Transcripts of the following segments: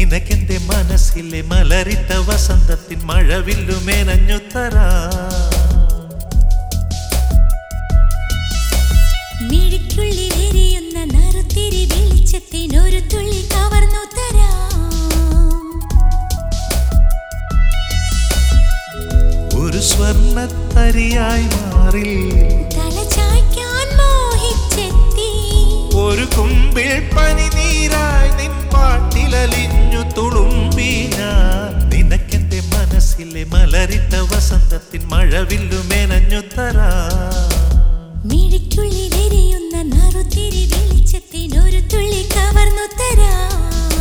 നിനക്കെന്റെ മനസ്സിലെ മലരിട്ട വസന്തത്തിൻ മഴവില്ലു മേനഞ്ഞു തരാ മിഴിക്കുള്ളിലെരിയുന്ന നറുത്തിരി വെളിച്ചത്തിനൊരു തുള്ളി കവർന്നു തരാം ഒരു സ്വർണത്തരിയായി മാറി തല ചായ്ക്കാൻ മോഹിച്ചെത്തി ഒരു കുമ്പിൾ പനിനീരായി നിൻ പാട്ടിലലിഞ്ഞു തുളുമ്പി ഞാൻ നിനക്കെന്റെ മനസ്സിലെ മലരിട്ട വസന്തത്തിൻ മഴവില്ലു മേനഞ്ഞു തരാ മിഴിക്കുള്ളിലെരിയുന്ന നറുത്തിരി വെളിച്ചത്തിനൊരു തുള്ളി കവർന്നു തരാം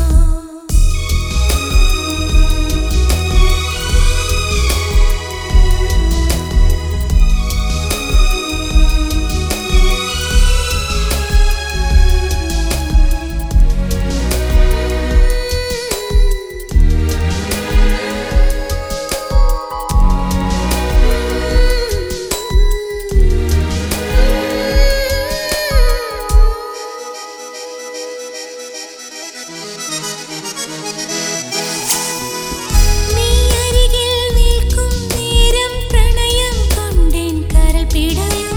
നീ അരികിൽ നിൽക്കും നേരം പ്രണയം കൊണ്ടേൻ കരൾ പിടയും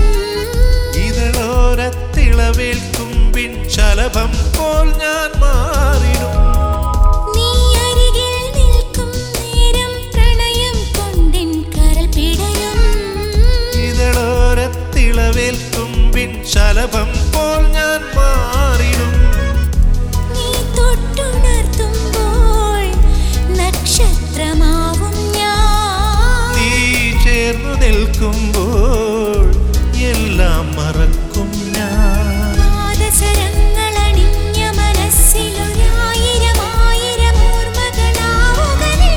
ഇതളോരത്തിളവേൽക്കും പിൻചലഭം പോൽ ഞാൻ മാറിടും നീ അരികിൽ നിൽക്കും നേരം പ്രണയം കൊണ്ടേൻ കരൾ പിടയും ഇതളോരത്തിളവേൽക്കും പിൻചലഭം പോൽ ഞാൻ മാറിടും നീ തൊട്ടുണർത്തുമ്പോൾ നക്ഷത്രമാവും ഞാൻ നീ ചേർന്നു നിൽക്കുമ്പോൾ എല്ലാം മറക്കും ഞാൻ പാദസരങ്ങളണിഞ്ഞ മനസ്സിലൊരായിരം ആയിരം ഓർമ്മകളാവുകനേ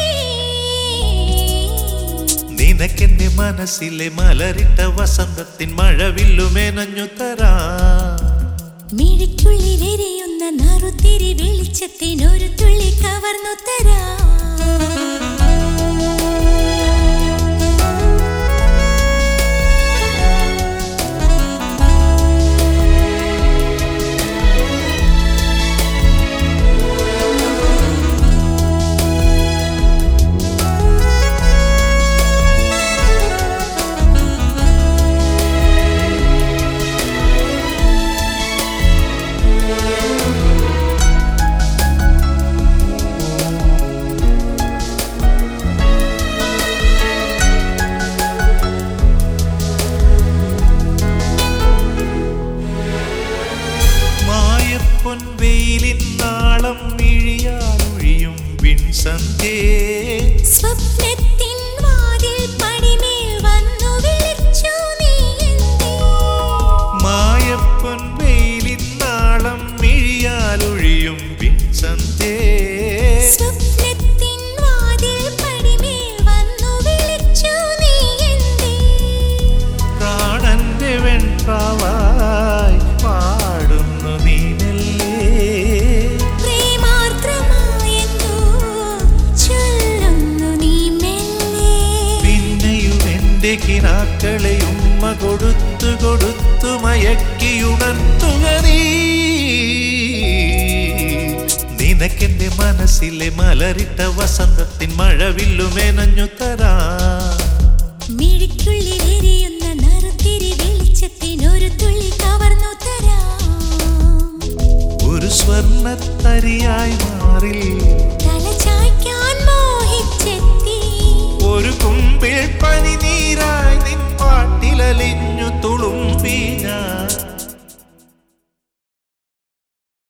നിനക്കെന്റെ മനസ്സിലെ മലരിട്ട വസന്തത്തിൻ മഴവില്ലു മേനഞ്ഞു തരാ മിഴിക്കുള്ളിലെരിയുന്ന നറുത്തിരി വെളിച്ചത്തിനൊരു തുള്ളി കവർന്നു തരാം മായപ്പൊൻ വെയിലിൻ നാളം മിഴിയാലൊഴിയും വിൺസന്ധ്യേ സ്വപ്നത്തിൻ വാതിൽ പടിമേൽ വന്നു വിളിച്ചു നീ എന്തേ മായപ്പൊൻ വെയിലിൻ നാളം മിഴിയാലൊഴിയും വിൺസന്ധ്യേ സ്വപ്നത്തിൻ വാതിൽ പടിമേൽ വന്നു വിളിച്ചു നീ എന്തേ പ്രാണന്റെ വെൺപാവായി പാടുന്നു നീനല്ലേ പ്രേമാർദ്രമായെന്തോ ചൊല്ലുന്നു നീ മെല്ലെ പിന്നെയും എന്റെ കിനാക്കളെ ഉമ്മ കൊടുത്തു കൊടുത്തു മയക്കിയുണർത്തുക നീ നിനക്കെന്റെ മനസ്സിലെ മലരിട്ട വസന്തത്തിൻ മഴവില്ലു മേനഞ്ഞു തരാ മിഴിക്കുള്ളിലെരിയുന്ന നറുത്തിരി വെളിച്ചത്തിനൊരു തുള്ളി കവർന്നു തരാം ഒരു സ്വർണത്തരിയായി മാറി തല ചായ്ക്കാൻ മോഹിച്ചെത്തി ഒരു കുമ്പിൾ പനിനീരായി നിൻ പാട്ടിലലിഞ്ഞു